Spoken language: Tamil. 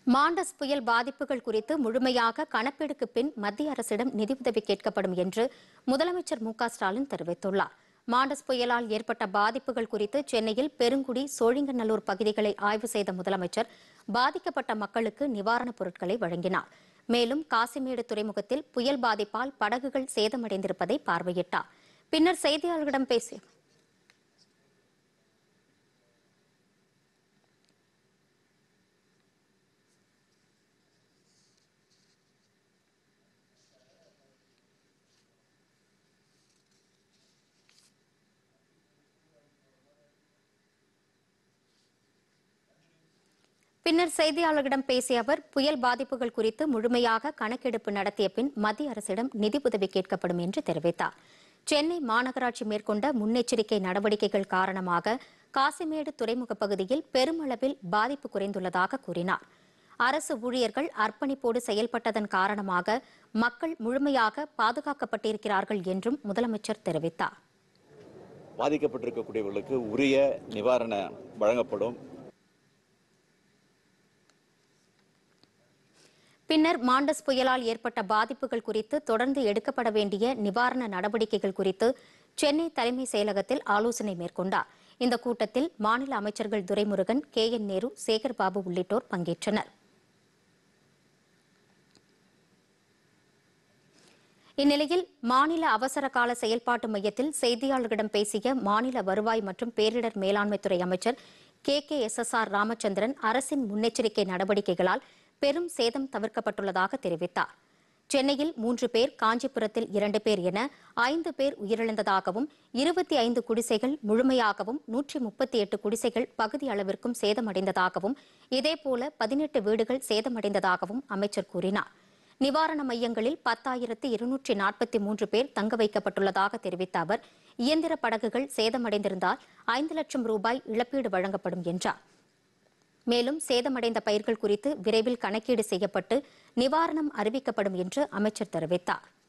மாண்டஸ் புயல் பாதிப்புகள் குறித்து முழுமையாக கணக்கெடுக்கு பின் மத்திய அரசிடம் நிதியுதவி கேட்கப்படும் என்று முதலமைச்சர் மு க ஸ்டாலின் தெரிவித்துள்ளார் மாண்டஸ் புயலால் ஏற்பட்ட பாதிப்புகள் குறித்து சென்னையில் பெருங்குடி சோழிங்கநல்லூர் பகுதிகளை ஆய்வு செய்த முதலமைச்சர் பாதிக்கப்பட்ட மக்களுக்கு நிவாரணப் பொருட்களை வழங்கினார் மேலும் காசிமேடு துறைமுகத்தில் புயல் பாதிப்பால் படகுகள் சேதமடைந்திருப்பதை பார்வையிட்டார் பின்னர் செய்தியாளர்களிடம் பேசிய பின்னர் செய்தியாளர்களிடம் பேசிய அவர் புயல் பாதிப்புகள் குறித்து முழுமையாக கணக்கெடுப்பு நடத்திய பின் மத்திய அரசிடம் நிதி உதவி கேட்கப்படும் என்று தெரிவித்தார் சென்னை மாநகராட்சி மேற்கொண்ட முன்னெச்சரிக்கை நடவடிக்கைகள் காரணமாக காசிமேடு துறைமுக பகுதியில் பெருமளவில் பாதிப்பு குறைந்துள்ளதாக கூறினார் அரசு ஊழியர்கள் அர்ப்பணிப்போடு செயல்பட்டதன் காரணமாக மக்கள் முழுமையாக பாதுகாக்கப்பட்டிருக்கிறார்கள் என்றும் முதலமைச்சர் தெரிவித்தார் பாதிக்கப்பட்டிருக்கக்கூடியவர்களுக்கு உரிய நிவாரணம் வழங்கப்படும் பின்னர் மாண்டஸ் புயலால் ஏற்பட்ட பாதிப்புகள் குறித்து தொடர்ந்து எடுக்கப்பட வேண்டிய நிவாரண நடவடிக்கைகள் குறித்து சென்னை தலைமை செயலகத்தில் ஆலோசனை மேற்கொண்டார் இந்த கூட்டத்தில் மாநில அமைச்சர்கள் துரைமுருகன் கே என் நேரு சேகர்பாபு உள்ளிட்டோர் பங்கேற்றனர் இந்நிலையில் மாநில அவசர கால செயல்பாட்டு மையத்தில் செய்தியாளர்களிடம் பேசிய மாநில வருவாய் மற்றும் பேரிடர் மேலாண்மைத்துறை அமைச்சர் K K S S R Ramachandran அரசின் முன்னெச்சரிக்கை நடவடிக்கைகளால் பெரும் சேதம் தவிர்க்கப்பட்டுள்ளதாக தெரிவித்தார் சென்னையில் மூன்று பேர் காஞ்சிபுரத்தில் இரண்டு பேர் என ஐந்து பேர் உயிரிழந்ததாகவும் இருபத்தி ஐந்து குடிசைகள் முழுமையாகவும் நூற்றி முப்பத்தி எட்டு குடிசைகள் பகுதி அளவிற்கும் சேதமடைந்ததாகவும் இதேபோல பதினெட்டு வீடுகள் சேதமடைந்ததாகவும் அமைச்சர் கூறினார் நிவாரண மையங்களில் பத்தாயிரத்து இருநூற்றி நாற்பத்தி மூன்று பேர் தங்க வைக்கப்பட்டுள்ளதாக தெரிவித்த அவர் இயந்திர படகுகள் சேதமடைந்திருந்தால் ஐந்து லட்சம் ரூபாய் இழப்பீடு வழங்கப்படும் என்றார் மேலும் சேதமடைந்த பயிர்கள் குறித்து விரைவில் கணக்கீடு செய்யப்பட்டு நிவாரணம் அறிவிக்கப்படும் என்று அமைச்சர் தெரிவித்தார்